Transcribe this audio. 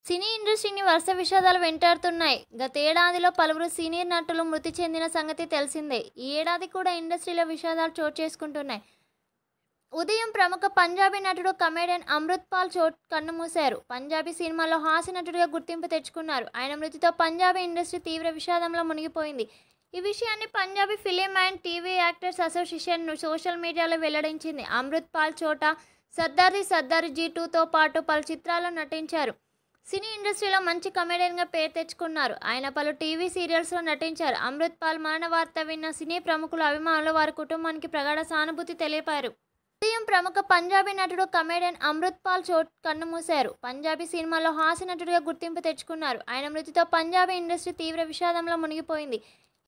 సినీ ఇండస్ట్రీని వరుస విషాదాలు వెంటాడుతున్నాయి గతేడాదిలో పలువురు సీనియర్ నటులు మృతి చెందిన సంగతి తెలిసిందే ఈ ఏడాది కూడా ఇండస్ట్రీలో విషాదాలు చోటు చేసుకుంటున్నాయి ఉదయం ప్రముఖ పంజాబీ నటుడు కమేడియన్ అమృత్ పాల్ చోట్ కన్నుమూశారు పంజాబీ సినిమాలో హాస్య నటుడిగా గుర్తింపు తెచ్చుకున్నారు ఆయన మృతితో పంజాబీ ఇండస్ట్రీ తీవ్ర విషాదంలో మునిగిపోయింది ఈ విషయాన్ని Punjabi film and TV actors association social మీడియాలో వెల్లడించింది అమృత్ పాల్ చోటా సర్దారి సర్దారి జీ టూతో పాటు పలు చిత్రాల్లో నటించారు సినీ ఇండస్ట్రీలో మంచి కమెడియన్గా పేరు తెచ్చుకున్నారు ఆయన పలు టీవీ సీరియల్స్లో నటించారు అమృత్ పాల్ మరణ వార్త విన్న సినీ ప్రముఖులు అభిమానులు వారి కుటుంబానికి ప్రగాఢ సానుభూతి తెలిపారు ఉదయం ప్రముఖ పంజాబీ నటుడు కమెడియన్ అమృత్ పాల్ చోట్ కన్నుమూశారు పంజాబీ సినిమాలో హాస్య నటుడిగా గుర్తింపు తెచ్చుకున్నారు ఆయన మృతితో పంజాబీ ఇండస్ట్రీ తీవ్ర విషాదంలో మునిగిపోయింది